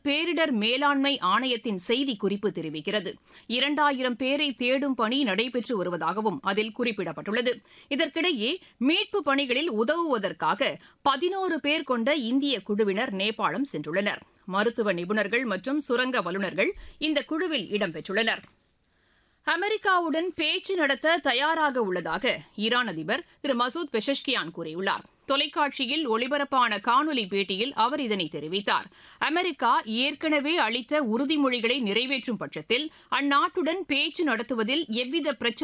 பேரிடர் மேலாண்மை ஆணையத்தின் செய்திக்குறிப்பு தெரிவிக்கிறது இரண்டாயிரம் பேரை தேடும் பணி நடைபெற்று வருவதாகவும் அதில் குறிப்பிடப்பட்டுள்ளது இதற்கிடையே மீட்பு பணிகளில் உதவுவதற்காக பதினோரு பேர் கொண்ட இந்திய குழுவினர் நேபாளம் சென்றுள்ளனர் மருத்துவ நிபுணர்கள் மற்றும் சுரங்க வல்லுநர்கள் இந்த குழுவில் இடம்பெற்றுள்ளனர் அமெரிக்காவுடன் பேச்சு நடத்த தயாராக உள்ளதாக ஈரான் அதிபர் திரு மசூத் பெஷஷ்கியான் கூறியுள்ளார் தொலைக்காட்சியில் ஒளிபரப்பான காணொலி பேட்டியில் அவர் இதனை தெரிவித்தார் அமெரிக்கா ஏற்கனவே அளித்த உறுதிமொழிகளை நிறைவேற்றும் பட்சத்தில் அந்நாட்டுடன் பேச்சு நடத்துவதில் எவ்வித பிரச்சனை